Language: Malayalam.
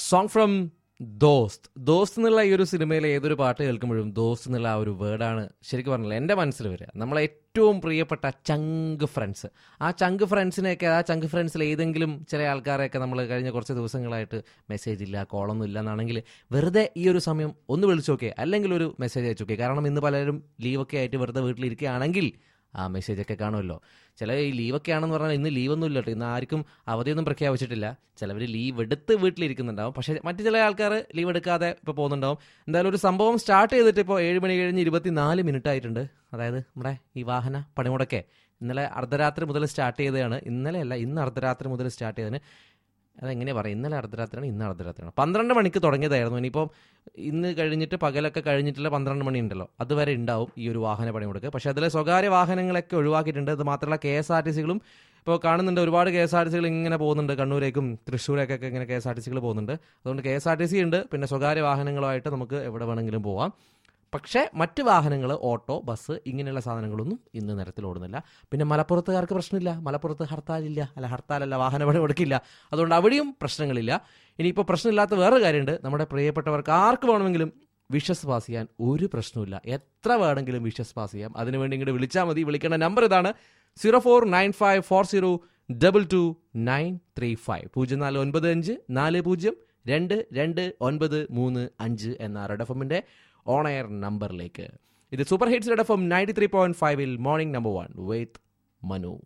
സോങ് ഫ്രം ദോസ്ത് ദോസ്ത് എന്നുള്ള ഈ ഒരു സിനിമയിലെ ഏതൊരു പാട്ട് കേൾക്കുമ്പോഴും ദോസ്ത് എന്നുള്ള ആ ഒരു വേർഡാണ് ശരിക്കും പറഞ്ഞാൽ എൻ്റെ മനസ്സിൽ വരിക നമ്മളെ ഏറ്റവും പ്രിയപ്പെട്ട ചങ്ക് ഫ്രണ്ട്സ് ആ ചങ്ക് ഫ്രണ്ട്സിനെയൊക്കെ ആ ചങ്ക് ഫ്രണ്ട്സിൽ ഏതെങ്കിലും ചില ആൾക്കാരെയൊക്കെ നമ്മൾ കഴിഞ്ഞ കുറച്ച് ദിവസങ്ങളായിട്ട് മെസ്സേജ് ഇല്ല കോളൊന്നും ഇല്ല എന്നാണെങ്കിൽ വെറുതെ ഈ ഒരു സമയം ഒന്ന് വിളിച്ചു നോക്കിയേ അല്ലെങ്കിൽ ഒരു മെസ്സേജ് അയച്ചു നോക്കിയേ കാരണം ഇന്ന് പലരും ലീവൊക്കെ ആയിട്ട് വെറുതെ വീട്ടിലിരിക്കുകയാണെങ്കിൽ ആ മെസ്സേജൊക്കെ കാണുമല്ലോ ചില ഈ ലീവൊക്കെ ആണെന്ന് പറഞ്ഞാൽ ഇന്ന് ലീവൊന്നും ഇല്ല കേട്ടോ ഇന്ന് ആർക്കും അവധിയൊന്നും പ്രഖ്യാപിച്ചിട്ടില്ല ചിലവർ ലീവ് എടുത്ത് വീട്ടിലിരിക്കുന്നുണ്ടാവും പക്ഷേ മറ്റു ചില ആൾക്കാർ ലീവ് എടുക്കാതെ ഇപ്പോൾ പോകുന്നുണ്ടാവും എന്തായാലും ഒരു സംഭവം സ്റ്റാർട്ട് ചെയ്തിട്ട് ഇപ്പോൾ ഏഴ് മണി കഴിഞ്ഞ് ഇരുപത്തിനാല് മിനിറ്റ് ആയിട്ടുണ്ട് അതായത് നമ്മുടെ ഈ വാഹന പണിമുടക്കെ ഇന്നലെ അർദ്ധരാത്രി മുതൽ സ്റ്റാർട്ട് ചെയ്തതാണ് ഇന്നലെ അല്ല ഇന്ന് അർദ്ധരാത്രി മുതൽ സ്റ്റാർട്ട് ചെയ്തതിന് അതെങ്ങനെയാ പറയുക ഇന്നലെ അർദ്ധരാത്രിയാണ് ഇന്ന് അർദ്ധരാത്രിയാണ് പന്ത്രണ്ട് മണിക്ക് തുടങ്ങിയതായിരുന്നു ഇനിയിപ്പം ഇന്ന് കഴിഞ്ഞിട്ട് പകലൊക്കെ കഴിഞ്ഞിട്ടുള്ള പന്ത്രണ്ട് മണി ഉണ്ടല്ലോ അതുവരെ ഉണ്ടാവും ഈ ഒരു വാഹന പണിമുടക്ക് പക്ഷേ അതിലെ സ്വകാര്യ വാഹനങ്ങളൊക്കെ ഒഴിവാക്കിയിട്ടുണ്ട് അത് മാത്രമല്ല കെ എസ് ആർ ടി സികളും ഇപ്പോൾ കാണുന്നുണ്ട് ഒരുപാട് കെ എസ് ആർ ടി സികൾ ഇങ്ങനെ പോകുന്നുണ്ട് കണ്ണൂരേക്കും തൃശ്ശൂരേക്കൊക്കെ ഇങ്ങനെ കെ എസ് ആർ ടി സികൾ പോകുന്നുണ്ട് അതുകൊണ്ട് K S R T C ഉണ്ട് പിന്നെ സ്വകാര്യ വാഹനങ്ങളുമായിട്ട് നമുക്ക് എവിടെ വേണമെങ്കിലും പോവാം പക്ഷേ മറ്റ് വാഹനങ്ങൾ ഓട്ടോ ബസ് ഇങ്ങനെയുള്ള സാധനങ്ങളൊന്നും ഇന്ന് നിരത്തിൽ ഓടുന്നില്ല പിന്നെ മലപ്പുറത്തുകാർക്ക് പ്രശ്നമില്ല മലപ്പുറത്ത് ഹർത്താലില്ല അല്ല ഹർത്താലല്ല വാഹന പണി കൊടുക്കില്ല അതുകൊണ്ട് അവിടെയും പ്രശ്നങ്ങളില്ല ഇനിയിപ്പോൾ പ്രശ്നമില്ലാത്ത വേറൊരു കാര്യമുണ്ട് നമ്മുടെ പ്രിയപ്പെട്ടവർക്ക് ആർക്ക് വേണമെങ്കിലും വിഷസ് പാസ് ചെയ്യാൻ ഒരു പ്രശ്നമില്ല എത്ര വേണമെങ്കിലും വിഷസ് പാസ് ചെയ്യാം അതിനുവേണ്ടി ഇങ്ങോട്ട് വിളിച്ചാൽ മതി വിളിക്കേണ്ട നമ്പർ ഇതാണ് zero four nine five four zero double two nine three five പൂജ്യം നാല് ഒൻപത് അഞ്ച് നാല് പൂജ്യം രണ്ട് രണ്ട് ഒൻപത് മൂന്ന് അഞ്ച് എന്ന റെഡ് എഫ് എമ്മിൻ്റെ ഓൺ എയർ നമ്പറിലേക്ക് ഇത് super hits red F M ninety three point ഫൈവിൽ morning number one with Manu